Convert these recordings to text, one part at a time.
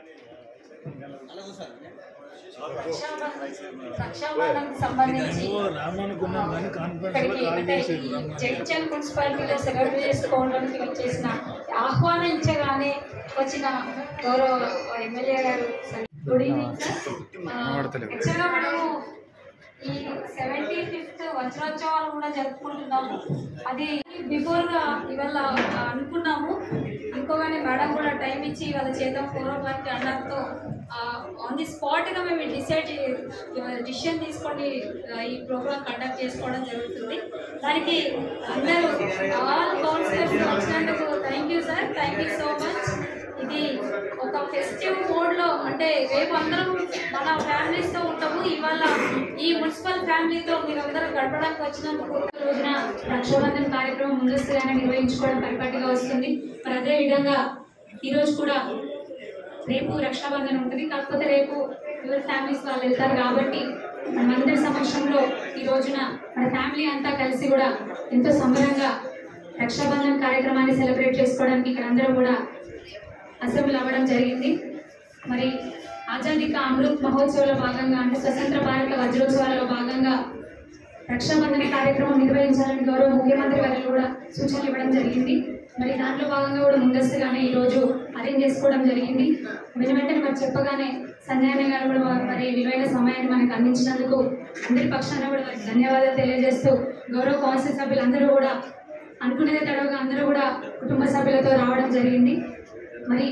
రక్షాబంధన్కి సంబంధించి రామనుకున్నాం కానీ కాన్ఫరెన్స్ ఇక్కడికి అంటే ఈ జగిత్యాల మున్సిపాలిటీలో సెలబ్రేట్ చేసుకోవడానికి వచ్చేసిన ఆహ్వానించగానే వచ్చిన గౌరవ ఎమ్మెల్యే గారు గుడ్ ఈవినింగ్ సార్ యాక్చువల్గా మనము ఈ సెవెంటీ ఫిఫ్త్ వజ్రోత్సవాలు కూడా జరుపుకుంటున్నాము అది బిఫోర్ గా ఇవాళ అనుకున్నాము ఇంకోగానే మేడం కూడా టైం ఇచ్చి ఇవాళ చేద్దాం ఫోర్ ఓ క్లాక్ అనడంతో ఆన్ ది స్పాట్ గా మేము డిసైడ్ డిసిషన్ తీసుకొని ఆ, ఈ ప్రోగ్రామ్ కండక్ట్ చేసుకోవడం జరుగుతుంది దానికి అందరూ ఆల్ కౌన్సిలర్స్ వచ్చినందుకు thank you sir thank you so much ఇది ఒక ఫెస్టివ్ మోడ్ లో అంటే రేపు అందరం మన ఫ్యామిలీస్ తో ఉంటాము ఇవాళ ఈ మున్సిపల్ ఫ్యామిలీతో మీరందరూ గడపడానికి వచ్చినందుకు ఈ రోజున రక్షాబంధన్ కార్యక్రమం ముందస్తుగానే నిర్వహించుకోవడం పరిపాటిగా వస్తుంది మరి అదే విధంగా ఈ రోజు కూడా రేపు రక్షాబంధన్ ఉంటుంది కాకపోతే రేపు ఎవరి ఫ్యామిలీస్ వాళ్ళు వెళ్తారు కాబట్టి మనందరి సమక్షంలో ఈ రోజున మన ఫ్యామిలీ అంతా కలిసి కూడా ఎంతో సంబరంగా రక్షాబంధన్ కార్యక్రమాన్ని సెలబ్రేట్ చేసుకోవడానికి ఇక్కడ అందరూ కూడా అసెంబ్లీ అవ్వడం జరిగింది మరి ఆజాదీ కా అమృత్ మహోత్సవంలో భాగంగా అంటే స్వతంత్ర భారత వజ్రోత్సవాలలో భాగంగా రక్షాబంధన కార్యక్రమం నిర్వహించాలని గౌరవ ముఖ్యమంత్రి వారు కూడా సూచనలు ఇవ్వడం జరిగింది మరి దాంట్లో భాగంగా కూడా ముందస్తుగానే ఈ రోజు అరేంజ్ చేసుకోవడం జరిగింది వెను వెంటనే మరి చెప్పగానే సంజయ్ గారు కూడా వా- మరి విలువైన సమయాన్ని మనకు అందించినందుకు అందరి పక్షాన కూడా వారికి ధన్యవాదాలు తెలియజేస్తూ గౌరవ కౌన్సిల్ సభ్యులందరూ కూడా అనుకునేదే తడవగా అందరూ కూడా కుటుంబ సభ్యులతో రావడం జరిగింది మరి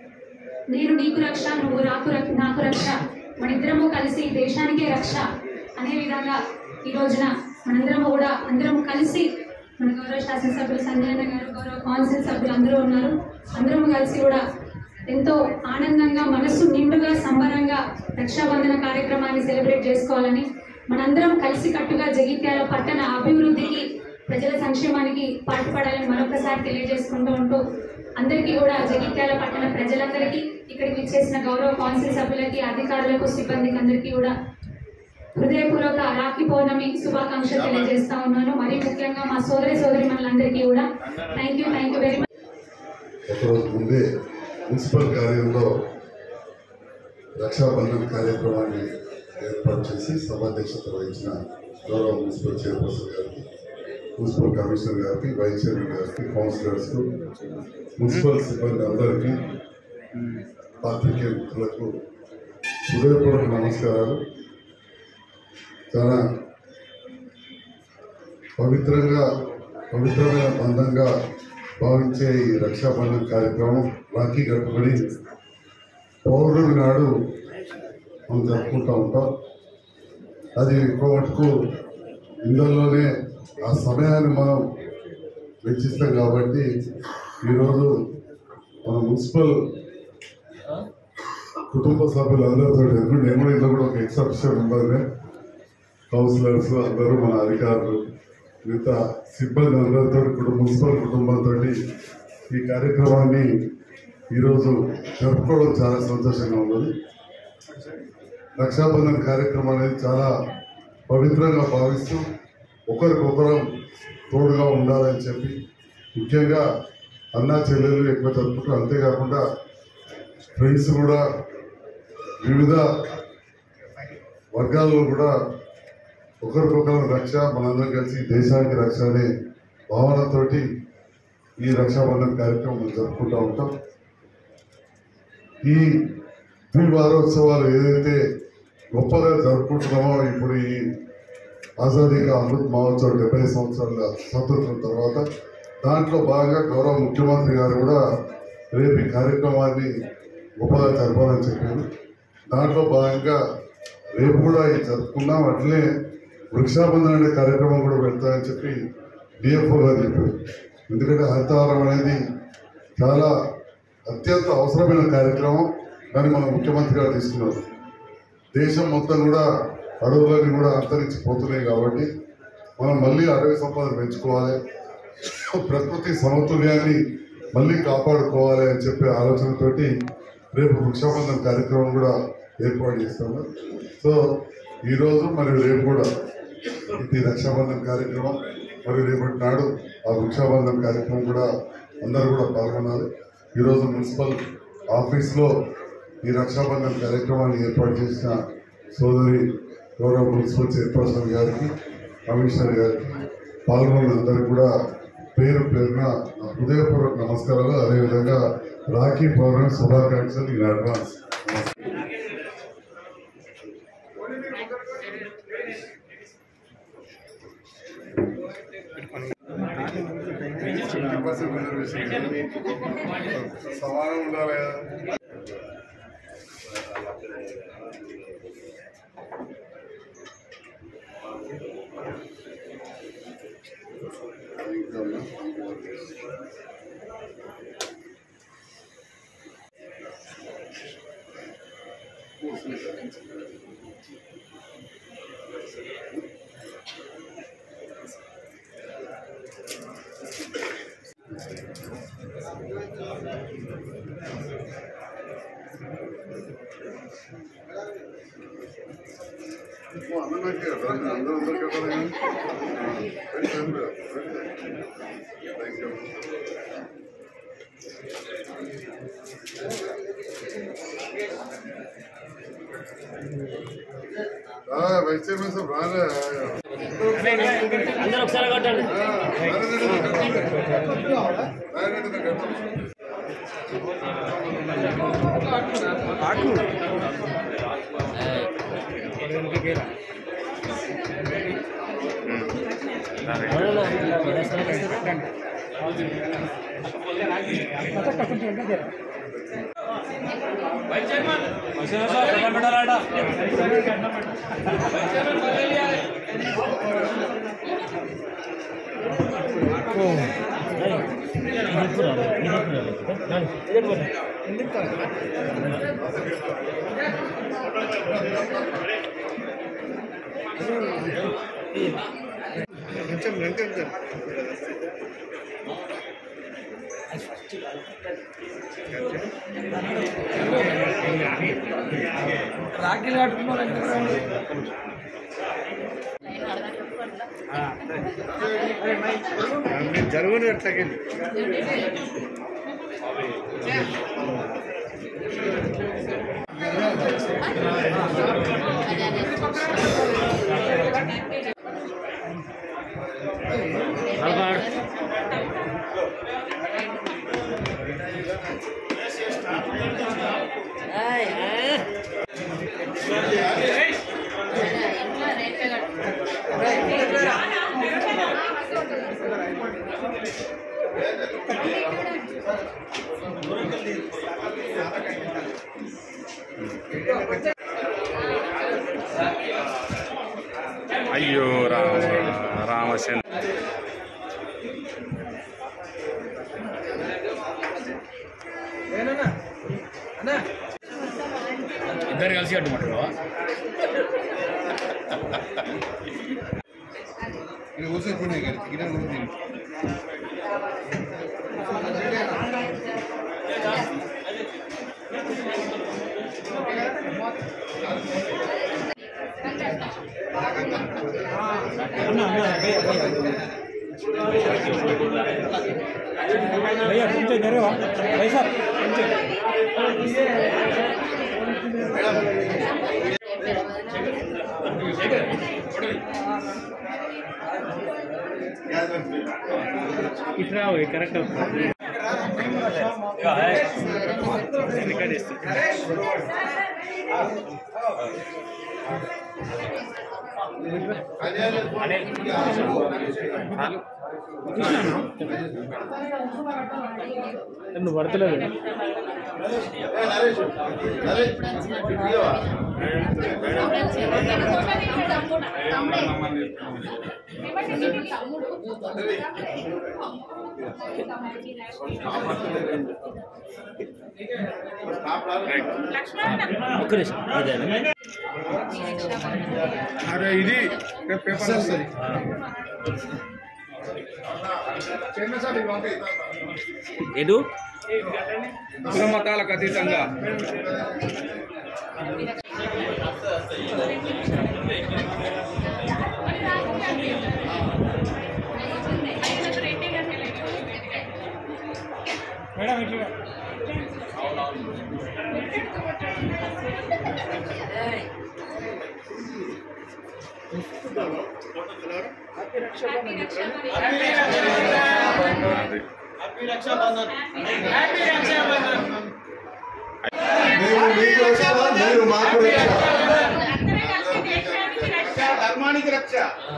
నేను నీకు రక్ష నువ్వు నాకు రక్ష నాకు రక్ష మనిద్దరము కలిసి దేశానికే రక్ష అనే విధంగా ఈ రోజున మనందరము కూడా అందరం కలిసి మన గౌరవ శాసనసభ్యులు సంజయ్ అన్న గారు గౌరవ కౌన్సిల్ సభ్యులు అందరూ ఉన్నారు అందరం కలిసి కూడా ఎంతో ఆనందంగా మనస్సు నిండుగా సంబరంగా రక్షాబంధన కార్యక్రమాన్ని సెలబ్రేట్ చేసుకోవాలని మనందరం కలిసి కట్టుగా జగిత్యాల పట్టణ అభివృద్ధికి ప్రజల సంక్షేమానికి పాటుపడాలని మరొకసారి తెలియజేసుకుంటూ ఉంటూ అందరికీ కూడా జగిత్యాల పట్టణ ప్రజలందరికీ ఇక్కడికి ఇచ్చేసిన గౌరవ కౌన్సిల్ సభ్యులకి అధికారులకు సిబ్బందికి అందరికీ కూడా హృదయపూర్వక రాఖీ పౌర్ణమి శుభాకాంక్షలు తెలియజేస్తా ఉన్నాను మరీ ముఖ్యంగా మా సోదరి సోదరి మనందరికీ కూడా thank you thank you very much ఒకరోజు ముందే మున్సిపల్ కార్యంలో రక్షాబంధన్ కార్యక్రమాన్ని ఏర్పాటు చేసి సభాధ్యక్షత వహించిన గౌరవ మున్సిపల్ చైర్పర్సన్ గారికి మున్సిపల్ కమిషనర్ గారికి వైస్ చైర్మన్ గారికి కౌన్సిలర్స్కు మున్సిపల్ సిబ్బంది అందరికీ పాత్రికేయ మిత్రులకు హృదయపూర్వక నమస్కారాలు చాలా పవిత్రంగా పవిత్రమైన బంధంగా భావించే ఈ రక్షాబంధన్ కార్యక్రమం రాఖీ కట్టుబడి పౌర్ణమి నాడు మనం జరుపుకుంటూ ఉంటాం అది ఎక్కువ మటుకు ఇందులోనే ఆ సమయాన్ని మనం వెచ్చిస్తాం కాబట్టి ఈరోజు మన మున్సిపల్ కుటుంబ సభ్యులు అందరితో ఎందుకంటే నేను కూడా ఇందులో కూడా ఒక ఎక్సెప్షన్ ఉండాలి కౌన్సిలర్స్ అందరూ మన అధికారులు మిగతా సిబ్బంది అందరితో కుటుంబ మున్సిపల్ కుటుంబంతో ఈ కార్యక్రమాన్ని ఈరోజు జరుపుకోవడం చాలా సంతోషంగా ఉన్నది రక్షాబంధన్ కార్యక్రమం అనేది చాలా పవిత్రంగా భావిస్తూ ఒకరికొకరం తోడుగా ఉండాలని చెప్పి ముఖ్యంగా అన్నా చెల్లెలు ఎక్కువ జరుపుకుంటారు అంతేకాకుండా ఫ్రెండ్స్ కూడా వివిధ వర్గాల్లో కూడా ఒకరికొకరు రక్ష మనందరం కలిసి దేశానికి రక్ష అనే భావనతోటి ఈ రక్షాబంధన్ కార్యక్రమం మనం జరుపుకుంటూ ఉంటాం ఈ వారోత్సవాలు ఏదైతే గొప్పగా జరుపుకుంటున్నామో ఇప్పుడు ఈ ఆజాదీ కా అమృత్ మహోత్సవ్ డెబ్బై సంవత్సరాల స్వాతంత్రం తర్వాత దాంట్లో భాగంగా గౌరవ ముఖ్యమంత్రి గారు కూడా రేపు ఈ కార్యక్రమాన్ని గొప్పగా జరపాలని చెప్పారు దాంట్లో భాగంగా రేపు కూడా ఇది జరుపుకున్నాం అట్లే వృక్షాబంధన అనే కార్యక్రమం కూడా పెడతామని చెప్పి డిఎఫ్ఓ గారు చెప్పారు ఎందుకంటే హరితహారం అనేది చాలా అత్యంత అవసరమైన కార్యక్రమం దాన్ని మన ముఖ్యమంత్రి గారు తీసుకున్నారు దేశం మొత్తం కూడా అడవులన్నీ కూడా అంతరించిపోతున్నాయి కాబట్టి మనం మళ్ళీ అడవి సంపద పెంచుకోవాలి ప్రకృతి సమతుల్యాన్ని మళ్ళీ కాపాడుకోవాలి అని చెప్పే ఆలోచనతోటి రేపు వృక్షాబంధన కార్యక్రమం కూడా ఏర్పాటు చేస్తాము సో ఈరోజు మరియు రేపు కూడా ఇది రక్షాబంధన్ కార్యక్రమం మరియు రేపటి నాడు ఆ వృక్షాబంధన్ కార్యక్రమం కూడా అందరూ కూడా పాల్గొనాలి ఈరోజు మున్సిపల్ ఆఫీస్లో ఈ రక్షాబంధన్ కార్యక్రమాన్ని ఏర్పాటు చేసిన సోదరి గౌరవ మున్సిపల్ చైర్పర్సన్ గారికి కమిషనర్ గారికి పాల్గొన్న అందరికీ కూడా పేరు పేరున నా హృదయపూర్వక నమస్కారాలు అదేవిధంగా రాఖీ పౌర్ణమి శుభాకాంక్షలు ఇన్ అడ్వాన్స్ సమానం ఉండాలి కదా అందరికీ అందరూ అందరూ కదా thank you vice chairman sir రాలే అందరూ ఒకసారి కొట్టండి కొంచెం వెంకట రాఖీలు కట్టుకున్నారు జరుగుని ఎట్లాగే అయ్యో రామ రామచంద్ర ఇద్దరు కలిసి కట్టుకుంటారు भैया तुमसे दे रहे हो भाई साहब तुमसे ఇట్లా కరెక్ట్ రికార్డ్ చేస్తా నువ్వు పడతలేదు ఒక్క నిమిషం అదే అరే ఇది పేపర్ వస్తుంది ఏదు కుల మతాలకు అతీతంగా మేడం ఇట్లా అది మేము మీకు రక్ష మీరు మాకు రక్ష ధర్మానికి రక్ష